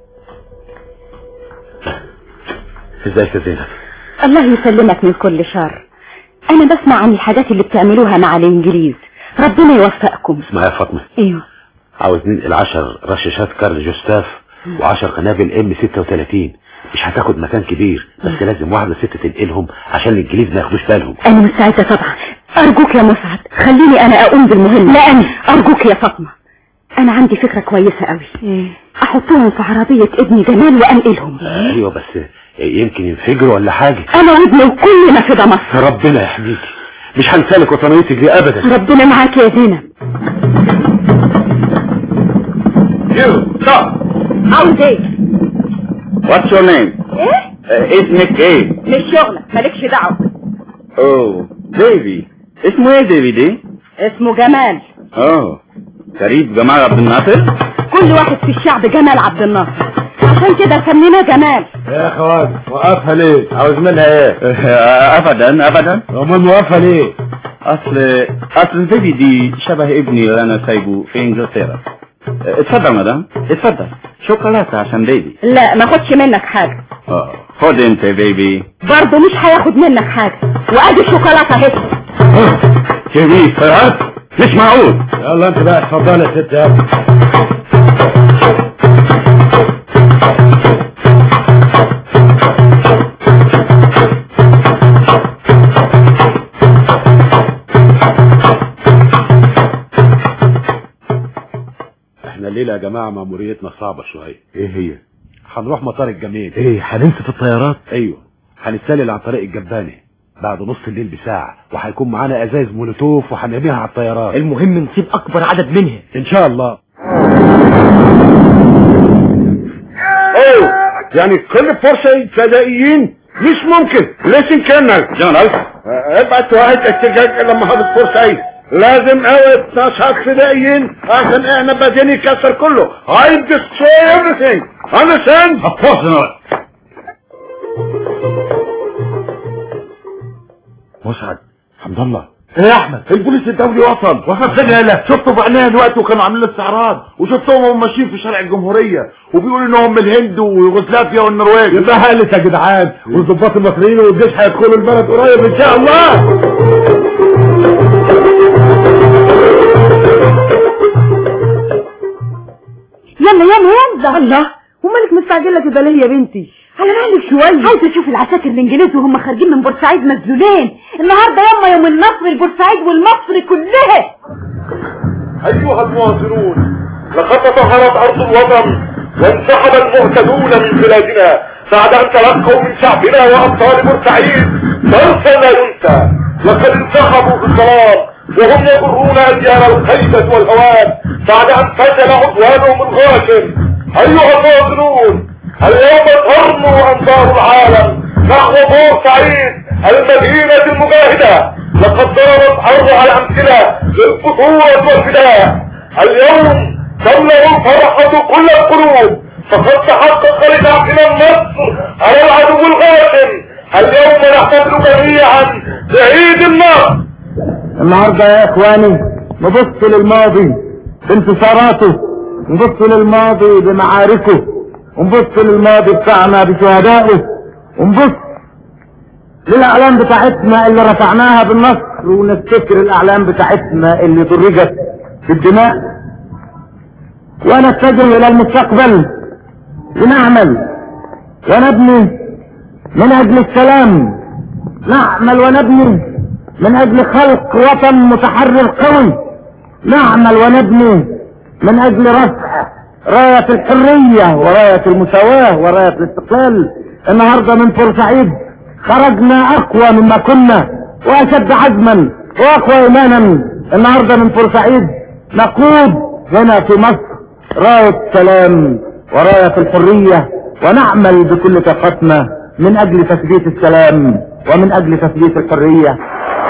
ازيك يا زينب الله يسلمك من كل شر انا بسمع عن الحاجات اللي بتعملوها مع الانجليز ربنا يوفقكم اسمها يا فاطمة ايوه عاوز ننقل 10 رشاشات كارل جوستاف و10 قنابل ام 36 مش هتاخد مكان كبير بس لازم واحدة ست تنقلهم عشان الانجليز ما ياخدوش بالهم انا مستعدة طبعا ارجوك يا مسعد خليني انا اقوم بالمهمة لا انا ارجوك يا فاطمة انا عندي فكرة كويسة قوي احطهم في عربية ابني جمال وانقلهم ايوه بس يمكن ينفجروا ولا حاجة انا وابني وكلنا في مصر ربنا يحميك مش هنسالك وطنيتك دي ابدا ربنا معاك يا زينب يو ستوب عاوز ايه واتس يور نيم ايه اسمك ايه مش شغلك مالكش دعوة اوه ديفي اسمه ايه ديفي دي اسمه جمال اه قريب جمال عبد الناصر كل واحد في الشعب جمال عبد الناصر عشان كده سميناه جمال يا اخوان وقفها ليه عاوز منها ايه ابدا ابدا امال موقفها ليه اصل اصل ديفي دي شبه ابني اللي انا سايبه في انجلترا اتفضل مدام اتفضل شوكولاته عشان بيبي لا ما خدش منك حاجة اه خد انت يا بيبي برضه مش هياخد منك حاجة وادي الشوكولاتة اهي شريف ها مش معقول يلا انت بقى اتفضل يا ست يا ابني احنا الليله يا جماعه ماموريتنا صعبه شويه ايه هي هنروح مطار الجميل ايه هننسى في الطيارات ايوه هنتسلل عن طريق الجباني بعد نص الليل بساعه وهيكون معانا ازاز مولوتوف وهنرميها على الطيارات المهم نسيب اكبر عدد منها ان شاء الله اوه يعني كل فرصة فدائيين مش ممكن ليسن كنل جنرال ابعت واحد احتجاج لما هذا الفرصة ايه لازم اوي 12 فدائيين عشان احنا بعدين يكسر كله I destroy everything understand of course جنرال مسعد حمد الله ايه يا احمد البوليس الدولي وصل وصل فين يالا شفته بعينيا دلوقتي وكانوا عاملين استعراض وشفتهم وهم ماشيين في شارع الجمهوريه وبيقولوا انهم من الهند ويوغوسلافيا والنرويج يبقى هالت يا جدعان والظباط المصريين والجيش هيدخلوا البلد قريب ان شاء الله يلا يلا يلا الله ومالك مستعجلة كده ليه يا بنتي على مالك شوية عايزة اشوف العساكر الانجليز وهم خارجين من بورسعيد مذلولين النهاردة يوم يوم النصر البورسعيد والمصر كلها ايها المواطنون لقد تطهرت ارض الوطن وانسحب المعتدون من بلادنا بعد ان تلقوا من شعبنا وابطال بورسعيد درسا لا ينسى لقد انسحبوا في الظلام وهم يضرون اجيال الخيبة والهوان بعد ان فشل عدوانهم الغاشم ايها الفاضلون اليوم ترنوا انظار العالم نحو بورسعيد المدينة المجاهدة لقد ضربت اربع الامثلة للفتورة والفداء اليوم تملأ الفرحة كل القلوب فقد تحقق لشعبنا النصر على العدو الغاشم اليوم نحتفل جميعا بعيد النصر النهارده يا اخواني نبص للماضي بانتصاراته نبص للماضي بمعاركه ونبص للماضي بتاعنا بشهدائه ونبص للاعلام بتاعتنا اللي رفعناها بالنصر ونفتكر الاعلام بتاعتنا اللي درجت بالدماء ونتجه الى المستقبل ونعمل ونبني من اجل السلام نعمل ونبني من اجل خلق وطن متحرر قوي نعمل ونبني من اجل رفع راية الحرية وراية المساواة وراية الاستقلال النهاردة من بورسعيد خرجنا اقوى مما كنا واشد عزما واقوى ايمانا النهاردة من بورسعيد نقود هنا في مصر راية سلام وراية الحرية ونعمل بكل طاقتنا من اجل تثبيت السلام ومن اجل تثبيت الحرية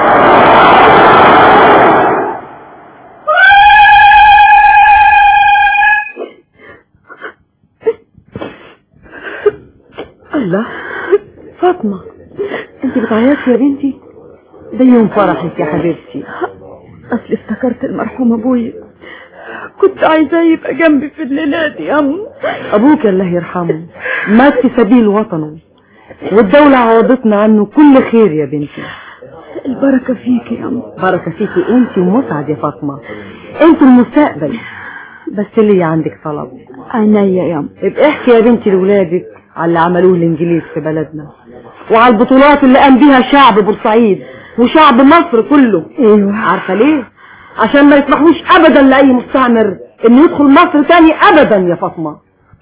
الله فاطمة انت بتعيطي يا بنتي ده يوم فرحك يا حبيبتي اصل افتكرت المرحوم ابويا كنت عايزاه يبقى جنبي في الليلة دي يا أم ابوك الله يرحمه مات في سبيل وطنه والدولة عوضتنا عنه كل خير يا بنتي البركة فيك يا أم بركة فيكي انت ومسعد يا فاطمة انتوا المستقبل بس اللي عندك طلب عينيا يا أم ابقى احكي يا بنتي لولادك على اللي عملوه الانجليز في بلدنا وعلى البطولات اللي قام بيها شعب بورسعيد وشعب مصر كله ايوه عارفه ليه عشان ما يسمحوش ابدا لاي مستعمر انه يدخل مصر تاني ابدا يا فاطمه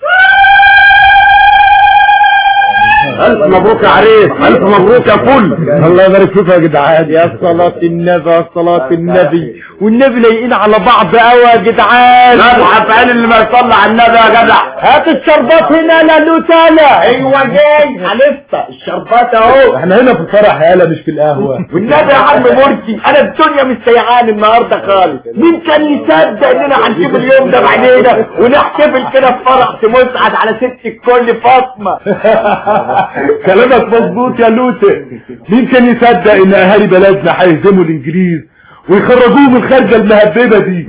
الف مبروك يا عريس الف مبروك يا فل الله يبارك فيك يا جدعان يا صلاة النبي يا صلاة النبي والنبي لايقين على بعض قوي يا جدعان مدحف عين اللي ما يصلي على النبي يا جدع هات الشربات هنا انا لوتانا ايوه جاي هنفطر الشربات اهو احنا هنا في الفرح يالا مش في القهوة والنبي يا عم مرسي انا الدنيا مش سيعان النهارده خالص مين كان يصدق اننا هنشوف اليوم ده بعينينا ونحتفل كده في فرح مسعد على ست الكل فاطمه كلامك مظبوط يا لوتة مين كان يصدق ان اهالي بلدنا هيهزموا الانجليز ويخرجوه من الخارجة المهببة دي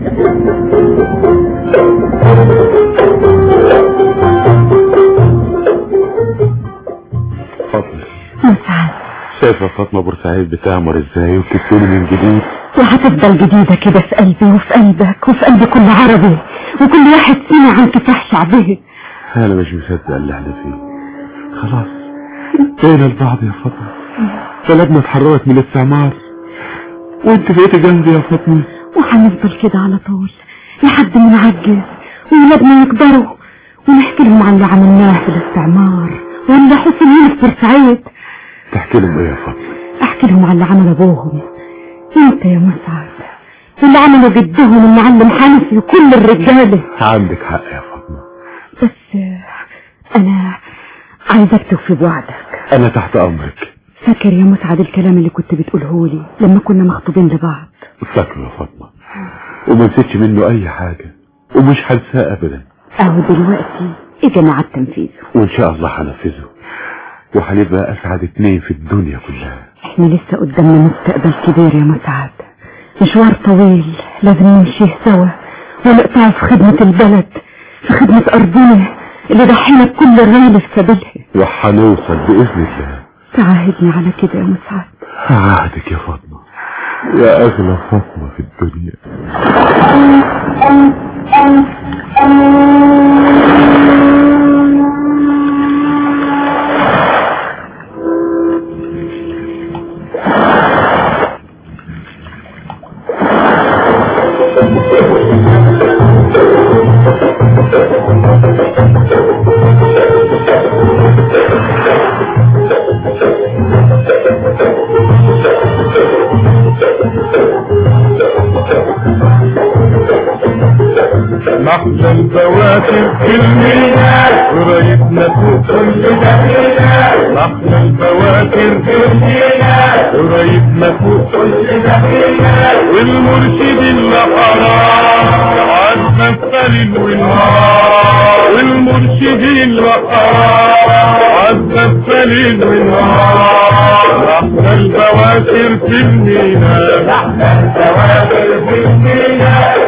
فاطمة مسعد شايفة فاطمة بورسعيد بتعمر ازاي وبتبتدي من جديد وهتفضل جديدة كده في قلبي وفي قلبك وفي قلب كل عربي وكل واحد فينا عن كفاح شعبه انا مش مصدق اللي احنا فيه خلاص بقينا البعض يا فاطمة بلدنا اتحررت من الاستعمار وانت بقيت جنبي يا فاطمة وهنفضل كده على طول لحد ما نعجز وولادنا يكبروا ونحكي لهم عن اللي عملناه في الاستعمار واللي حصل هنا في بورسعيد تحكي لهم ايه يا فاطمة احكي لهم عن اللي عمل ابوهم انت يا مسعد واللي عمله جدهم المعلم حنفي وكل الرجاله عندك حق يا فاطمة بس آه، انا عايزك توفي بوعدك انا تحت امرك فاكر يا مسعد الكلام اللي كنت بتقوله لي لما كنا مخطوبين لبعض فاكره يا فاطمة وما نسيتش منه اي حاجة ومش هنساه ابدا اهو دلوقتي اجينا على التنفيذ وان شاء الله هنفذه وهنبقى اسعد اتنين في الدنيا كلها احنا لسه قدامنا مستقبل كبير يا مسعد مشوار طويل لازم نمشيه سوا ونقطعه في خدمة البلد في خدمة أرضنا اللي ضحينا بكل الرجال في سبيلها وهنوصل باذن الله تعاهدني على كده يا مسعد عهدك يا فاطمة يا اغلى فاطمة في الدنيا محلى البواتر في الميناء قرايبنا فوق كل دقيقة محلى البواتر في الميناء قرايبنا فوق كل دقيقة والمرشد اللي حرام عزنا السليم والنار والمرشد اللي حرام عزنا السليم والنار محلى البواتر في الميناء محلى البواتر في الميناء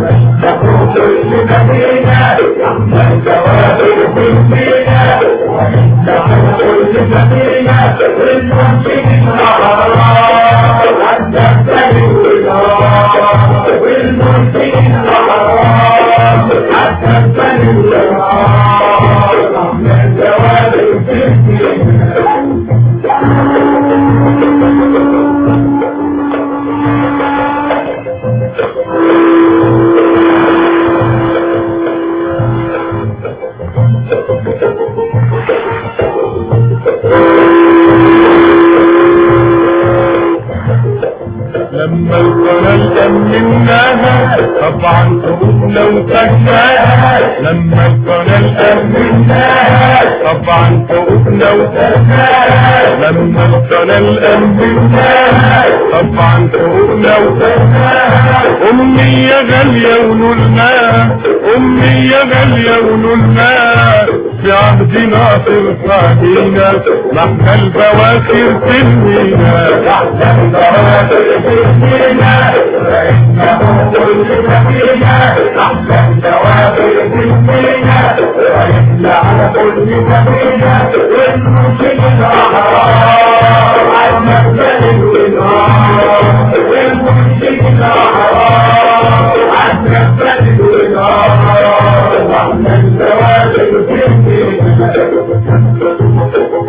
لما القناة أمناها طبعا قلوبنا وفجناها لما القناة أمناها طبعا قلوبنا وفجناها لما القناة أمناها طبعا قلوبنا وفجناها أمي يا غالية ونولنا أمي يا غالية ونولنا في عهد ناصر صاحينا محنا البواخر في المينا محنا البواخر في المينا فإنه كل سفينة محنا البواخر في المينا وإحنا على كل سفينة والمرشد الأحرار عنا البلد والنار والمرشد الأحرار عنا البلد والنار محنا البواخر في المينا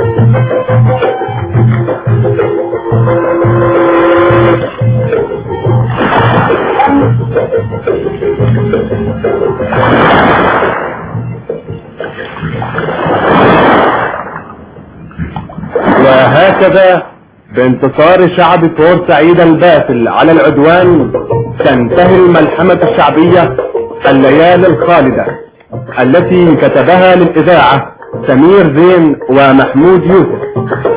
وهكذا بانتصار شعب بورسعيد الباسل على العدوان تنتهي الملحمة الشعبية الليالي الخالدة التي كتبها للإذاعة سمير زين ومحمود يوسف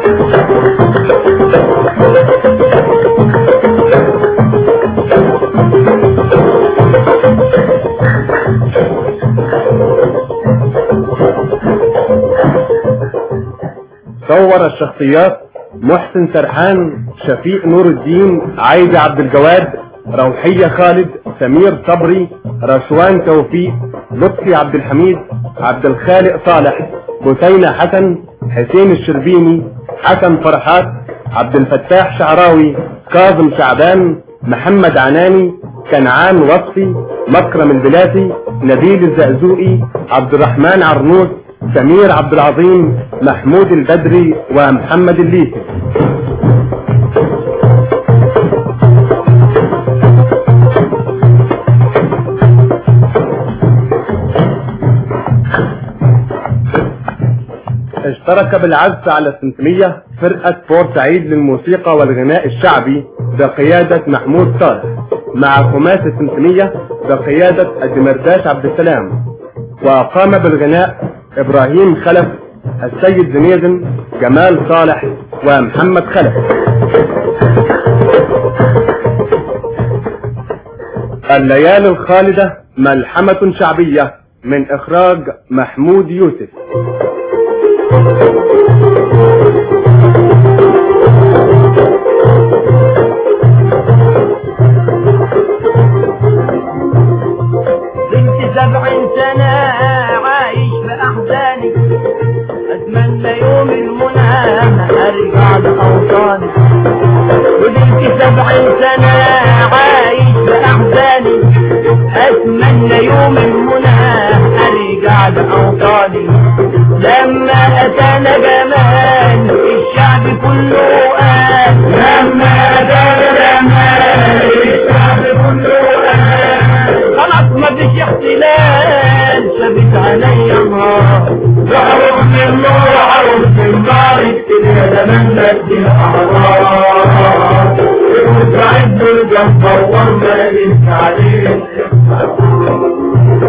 صور الشخصيات محسن سرحان شفيق نور الدين عايدة عبد الجواد روحية خالد سمير صبري رشوان توفيق لطفي عبد الحميد عبد الخالق صالح حسين حسن حسين الشربيني حسن فرحات عبد الفتاح شعراوي كاظم شعبان محمد عناني كنعان وصفي مكرم البلاتي نبيل الزقزوقي عبد الرحمن عرنوس سمير عبد العظيم محمود البدري ومحمد الليثي اشترك بالعزف على السمسمية فرقة بورسعيد للموسيقى والغناء الشعبي بقيادة محمود صالح مع خماس السمسمية بقيادة الدمرداش عبد السلام وقام بالغناء ابراهيم خلف السيد زنيزن جمال صالح ومحمد خلف الليالي الخالدة ملحمة شعبية من اخراج محمود يوسف بنت سبعين سنة عايش بأحزاني أتمنى يوم المنى أرجع لأوطاني وبنت سبعين سنة عايش بأحزاني أتمنى يوم المنى أرجع لأوطاني لما أتانا جمال الشعب كله قال لما أتانا جمال الشعب كله قال خلاص ما فيش احتلال ثابت عليا النار عروس النور عروس النار ابتدى زمان نفس الاعراض ومستعد الجنب والله لسه عليه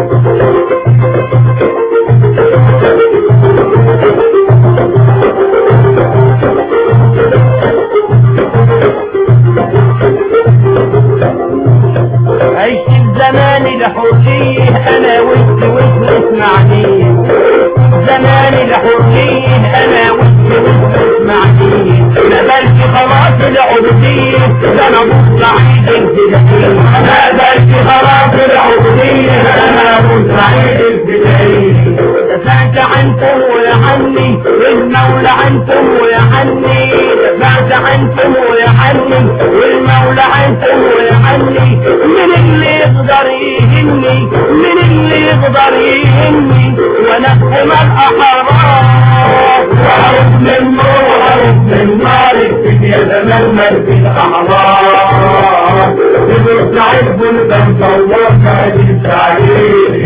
الحرية انا وانت وانت اسمعني زمان الحرية انا وانت وانت اسمعني ما بالك خلاص العبودية ده انا بورسعيد الفدائية ما بالك خلاص العبودية انا بورسعيد الفدائية دفعت عنكم ويعني المولى عنكم ويعني دفعت عنكم ويعني والمولى عنكم ويعني من اللي يقدر يهني من اللي يقدر يهني ونفهم الأحرار وعرف من نور وعرف من نار الدنيا زمان في الأحرار تدرس عيب البنك ووفى للتعليم